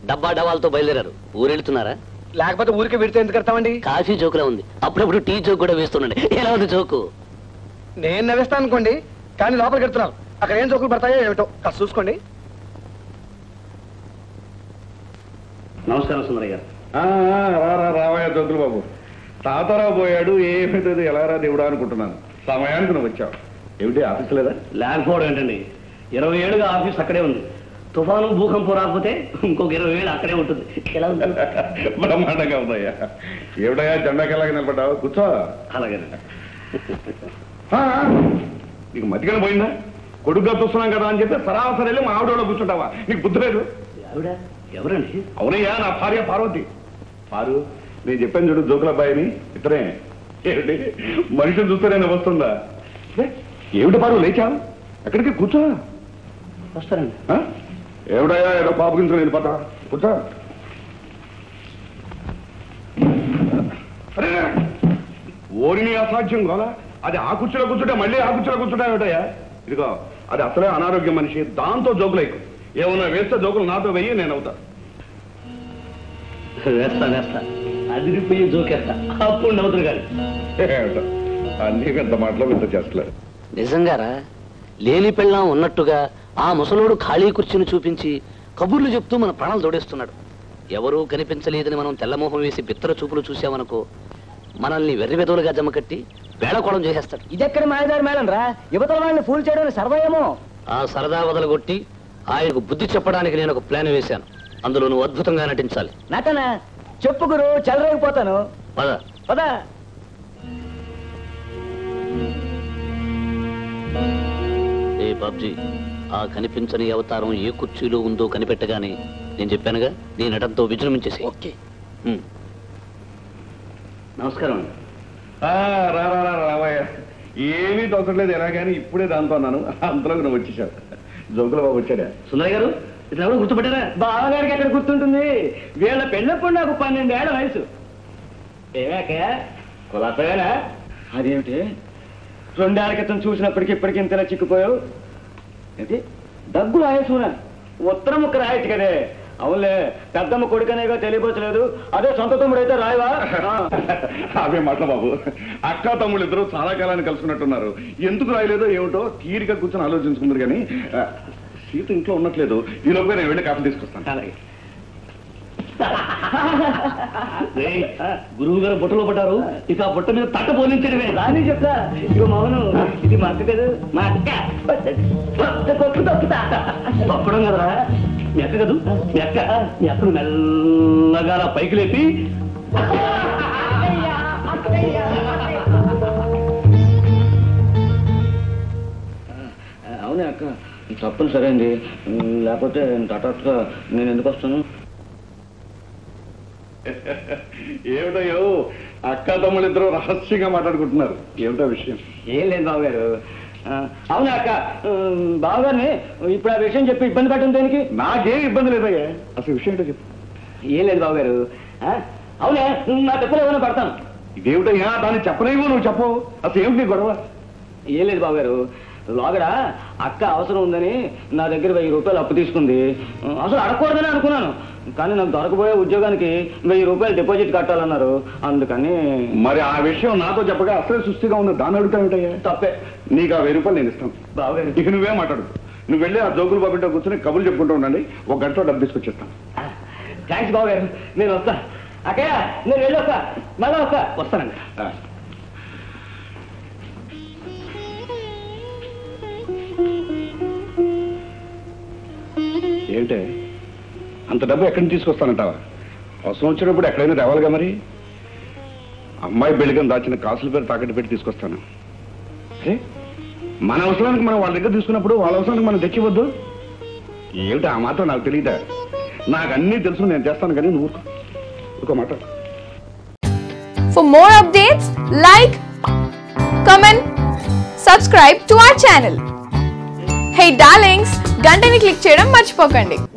డబ్బా డబ్బాలతో బయలుదేరారు ఊరెళ్తున్నారా లేకపోతే ఊరికి విడితే ఎందుకు కడతామండి కాఫీ జోకులా ఉంది అప్పుడప్పుడు టీ జోక్ కూడా వేస్తుండండి ఎలా ఉంది జోకు నేను నవ్విస్తాను అనుకోండి కానీ లోపలికి వెళ్తున్నారు అక్కడ ఏం జోకులు పడతాయో ఏమిటో కాస్త చూసుకోండి నమస్కారం సుందరయ్య గారు ఆ, ఆ, రా రా, రావయ్య దొద్దులు బాబు తాతారావు పోయాడు ఏమిటది ఎలా రా దేవుడా అనుకుంటున్నాను సమయానికి నువ్వు వచ్చావు ఏమిటి ఆఫీస్ లేదా లేకపోవడం ఏంటండి ఇరవై ఏళ్ళుగా ఆఫీస్ అక్కడే ఉంది తుఫాను భూకంపం రాకపోతే ఇంకొక ఇరవై ఏళ్ళు అక్కడే ఉంటుంది ఎలా ఉంది బ్రహ్మాండంగా ఉందయ్యా ఏమిటయ్యా జెండాకెళ్ళగా నిలబడ్డావు కూర్చో అలాగేనండి ఆ, ఆ, నీకు మతికన పోయిందా కొడుకుగా చూస్తున్నాం కదా అని చెప్పి సరాసరి వెళ్ళి మా ఆవిడలో కూర్చుంటావా నీకు బుద్ధి లేదు ఆవిడ ఎవరండి అవునయ్యా నా భార్య పార్వతి పారు నేను చెప్పాను చూడు జోకుల అబ్బాయిని ఇతనే ఏమిటి మనిషిని చూస్తేనే వస్తుందా ఏ, ఏమిటి పారు లేచావు ఎక్కడికి కూర్చో వస్తారండి ఆ? ఏమిటయ్యా ఏదో పాప గురించి నేను పట్ట కూర్చో అరే, ఓరిని అసాధ్యం గోలా అది ఆ కుర్చీలో కూర్చుంటే మళ్ళీ ఆ కుర్చీలో కూర్చుంటా ఏమిటయ్యా ఇదిగో అది అసలే అనారోగ్యం మనిషి దాంతో జోకులు ఎక్కువ ఏమన్నా వేస్తే జోకులు నాతో వెయ్యి నేను అవుతా వేస్తా వేస్తా అదిరిపోయి జోకేస్తా అప్పుడు నవ్వుతురు గారు ఏమిటో, అన్ని పెద్ద మాటలు ఇంత చేస్తలేదు నిజంగారా లేని పెళ్ళాం ఉన్నట్టుగా ఆ ముసలోడు ఖాళీ కుర్చీని చూపించి కబుర్లు చెప్తూ మన ప్రాణాలు తోడేస్తున్నాడు ఎవరూ కనిపించలేదని మనం తెల్లమోహం వేసి బిత్తర చూపులు చూసామనుకో మనల్ని వెర్రివెదవులుగా జమకట్టి వేళకోళం చేసేస్తాడు ఇదెక్కడ మాయదారి మేడం రా యువతల వాళ్ళని ఫూల్ చేయడం సర్వయమో ఆ సరదా వదలగొట్టి ఆయనకు బుద్ధి చెప్పడానికి నేను ఒక ప్లాన్ వేశాను అందులో నువ్వు అద్భుతంగా నటించాలి నటన చెప్పు గురు చెలరేగిపోతాను పద పదా ఏ బాబ్జీ ఆ కనిపించని అవతారం ఏ కుర్చీలో ఉందో కనిపెట్టగానే నేను చెప్పానుగా నీ నటంతో విజృంభించేసి ఓకే నమస్కారం అండి ఆ, రా రా రా రావయ్య ఏమీ తోచట్లేదు ఎలాగని ఇప్పుడే దాంతో అన్నాను అంతలోకి నువ్వు వచ్చేసావు జోకుల బాబు వచ్చాడా సుందరయ్య గారు ఇతను ఎవరు గుర్తుపట్టారా బావగారికి ఎక్కడ గుర్తుంటుంది వీళ్ళ పెళ్ళప్పుడు నాకు పన్నెండేళ్ల వయసు ఏమాక కులపేనా అదేమిటి రెండేళ్ల క్రితం చూసినప్పటికి ఇప్పటికి ఇంతలా చిక్కుపోయావు ఏంటి దగ్గు రాయసునా ఉత్తరం ముక్క రాయచ్చు కదే అవునులే పెద్దమ్మ కొడుకనేగా తెలియపోతలేదు అదే సొంత తమ్ముడు అయితే రాయవా అవే మాటల బాబు అక్క తమ్ముళ్ళు ఇద్దరు చాలా కాలాన్ని కలుసుకున్నట్టున్నారు ఎందుకు రాయలేదో ఏమిటో తీరిక కూర్చొని ఆలోచించుకుందరు కానీ ఆ, సీత ఇంట్లో ఉన్నట్లేదు ఈ లోపల నేను వెళ్ళి కాఫీ తీసుకొస్తాను అలాగే గురువు గారు బుట్టలో పడ్డారు ఇక ఆ బుట్ట మీద తట్ట పోలించడమే రాని చెప్తా ఇగో మౌను ఇది మా అక్క కదా మా అక్క కొట్టు తప్పుతా తప్పడం కదరా మీ అక్క కదూ మీ అక్క మీ అక్కను మెల్లగా అలా పైకి లేపి అవునే అక్క తప్పని సరే అండి లేకపోతే హఠాత్తుగా నేను ఎందుకు వస్తాను ఏమిటయ్యో అక్క తమ్ముళ్ళు ఇద్దరు రహస్యంగా మాట్లాడుకుంటున్నారు ఏమిటో విషయం ఏం లేదు బాబు గారు అవునా అక్క బావగారిని ఇప్పుడు ఆ విషయం చెప్పి ఇబ్బంది పెట్టడం దేనికి నాకేం ఇబ్బంది లేదయ్యా అసలు విషయం ఏంటో చెప్పు ఏం లేదు బాబు గారు అవునే నా తెప్పలు ఏమైనా పడతాను ఇదేమిటయ్యా దాన్ని చెప్పలేమో నువ్వు చెప్పవు అసలు ఏమిటి నీ గొడవ ఏం లేదు బాబు గారు లోగడ అక్క అవసరం ఉందని నా దగ్గర వెయ్యి రూపాయలు అప్పు తీసుకుంది అసలు అడగకూడదని అనుకున్నాను కానీ నాకు దొరకబోయే ఉద్యోగానికి వెయ్యి రూపాయలు డిపాజిట్ కట్టాలన్నారు అందుకని మరి ఆ విషయం నాతో చెప్పగా అసలే సుస్థిగా ఉంది దాన్ని అడుగుతావేంటయ్యా తప్పే నీకు ఆ వెయ్యి రూపాయలు నేను ఇస్తాను బావగారు ఇక నువ్వే మాట్లాడు నువ్వు వెళ్ళి ఆ జోకులు బాబితో కూర్చొని కబుర్లు చెప్పుకుంటూ ఉండండి ఒక గంటలో డబ్బు తీసుకొచ్చేస్తాను థ్యాంక్స్ బాబు గారు నేను వస్తా అక్కయ్య నేను వెళ్ళి వస్తా మళ్ళీ వస్తా వస్తానండి ఆ. ఏంటే అంత డబ్బు ఎక్కడి నుంచి తీసుకొస్తానంటావా అవసరం వచ్చినప్పుడు ఎక్కడైనా తేవాలిగా మరి అమ్మాయి బెళ్ళికని దాచిన కాసుల పేరు తాకట్టు పెట్టి తీసుకొస్తాను ఏ? మన అవసరానికి మనం వాళ్ళ దగ్గర తీసుకున్నప్పుడు వాళ్ళ అవసరానికి మనం తెచ్చివద్దు ఏమిటి ఆ మాత్రం నాకు తెలియదా నాకు అన్నీ తెలుసు నేను చేస్తాను కానీ నువ్వు ఒక మాట For more updates, like, comment, subscribe to our channel. Hey darlings, గంటని click చేయడం మర్చిపోకండి